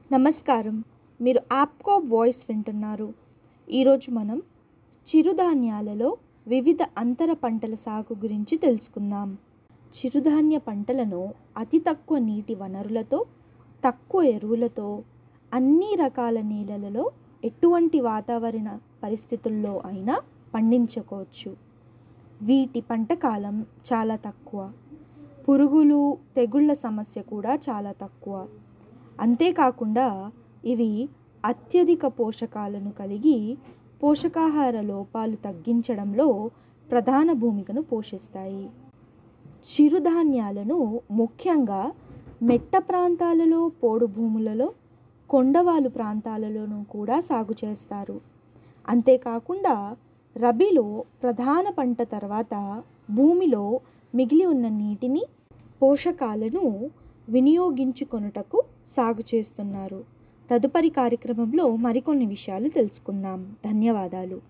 నమస్కారం మీరు యాప్కో వాయిస్ వింటున్నారు ఈరోజు మనం చిరుధాన్యాలలో వివిధ అంతర పంటల సాగు గురించి తెలుసుకుందాం చిరుధాన్య పంటలను అతి తక్కువ నీటి వనరులతో తక్కువ ఎరువులతో అన్ని రకాల నేలలలో ఎటువంటి వాతావరణ పరిస్థితుల్లో అయినా పండించుకోవచ్చు వీటి పంట కాలం చాలా తక్కువ పురుగులు తెగుళ్ళ సమస్య కూడా చాలా తక్కువ అంతేకాకుండా ఇవి అత్యధిక పోషకాలను కలిగి పోషకాహార లోపాలు తగ్గించడంలో ప్రధాన భూమికను పోషిస్తాయి చిరుధాన్యాలను ముఖ్యంగా మెట్ట ప్రాంతాలలో పోడు భూములలో కొండవాలు ప్రాంతాలలోనూ కూడా సాగు చేస్తారు అంతేకాకుండా రబీలో ప్రధాన పంట తర్వాత భూమిలో మిగిలి ఉన్న నీటిని పోషకాలను వినియోగించుకొనుటకు సాగు చేస్తున్నారు తదుపరి కార్యక్రమంలో మరికొన్ని విషయాలు తెలుసుకుందాం ధన్యవాదాలు